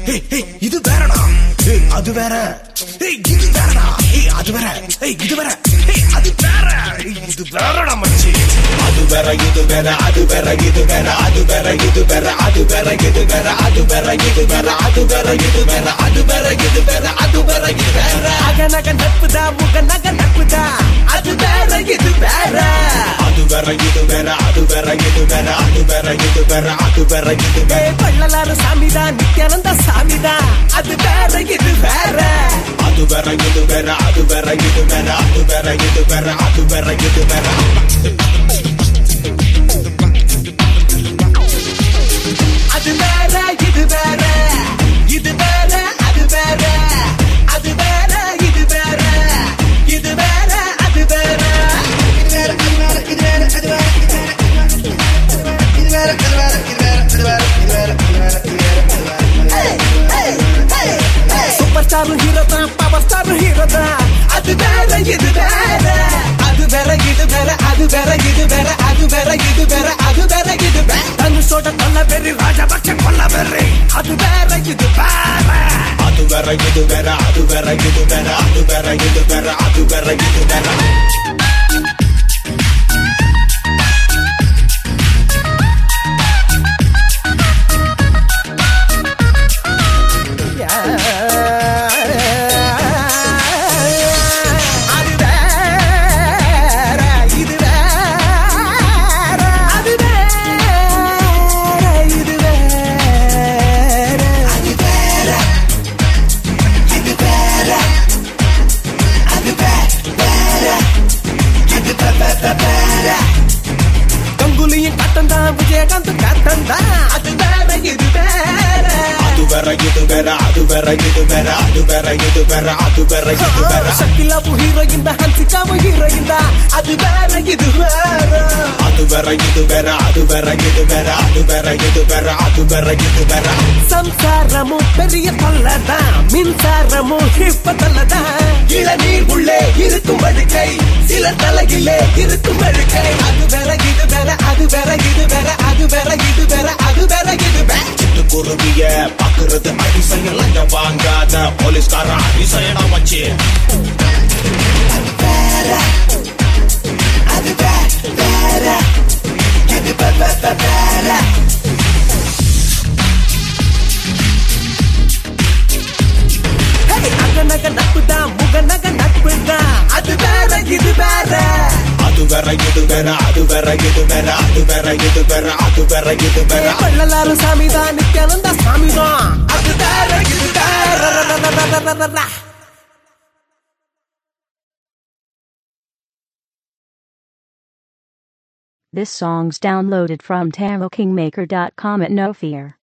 ஏய், ஏய், இது வேறடா ஏய், அது வேற ஏய், இது வேறடா ஏய், அது வேற ஏய், இது வேற ஏய், அது வேற ஏய், இது வேறடா மச்சி அது வேற இது வேற அது வேற இது வேற அது வேற இது வேற அது வேற இது வேற அது வேற இது வேற அது வேற இது வேற அது வேற இது வேற அது வேற இது வேற அக நக நட்புதா முக நக நட்புதா அது வேற இது வேற அது வேற இது வேற அது வேற இது வேற அது வேற இது வேற அது வேற இது வேற ஏய், பள்ளலாறு சாமிதா நித்யானந்த சாமிதா அது வேற இது வேற அது வேற இது வேற அது வேற இது வேற அது வேற இது வேற அது வேற இது வேற அது வேற இது வேற இது வேற அது வேற அது வேற இது வேற இது வேற அது வேற சூப்பர் ஸ்டாரும் ஹீரோ தான் பவர் ஸ்டாரும் ஹீரோ தான் அது வேற இது வேற அது வேற இது வேற அது வேற இது வேற அது வேற இது வேற அது வேற இது வேற தனுஷோட கொல்ல பெரி ராஜபக்ஷ கொல்ல பெரி அது வேற இது வேற அது வேற இது வேற அது வேற இது வேற அது வேற இது வேற அது வேற இது வேற அது வேற இது வேற அது வேற இது வேற அது வேற இது வேற அது வேற இது வேற கங்குலியின் கட்டம் தான் விஜயகாந்த் கட்டம் தான் அது வேற இது வேற அது வேற இது வேற அது வேற இது வேற அது வேற இது வேற அது வேற இது வேற சக்கிலாவும் ஹீரோயின் தான் ஹன்சிகாவும் ஹீரோயின் தான் அது வேற இது வேற அது வேற இது வேற அது வேற இது வேற அது வேற இது வேற அது வேற இது வேற சம்சாரமும் பெரிய தொல்லதான் மின்சாரமும் இப்ப தொல்லதான் இளநீர் உள்ளே இருக்கும் வழுக்கை சில தலையிலே இருக்கும் வழுக்கை அது வேற இது வேற அது வேற இது வேற அது வேற இது வேற அது வேற இது வேற சிட்டுக்குருவிய பாக்குறது அதிசயம் லஞ்சம் வாங்காத போலீஸ்கார அதிசயம் வச்சு அது வேற இது வேற அக நக நட்புதான் முக நக நட்புதான் அது வேற இது வேற அது வேற இது வேற அது வேற இது வேற அது வேற இது வேற அது வேற இது வேற பள்ளலாறு சாமிதான் நித்யானந்த சாமிதான் அது வேற இது வேற This song's downloaded from TamoKingmaker.com at no fear.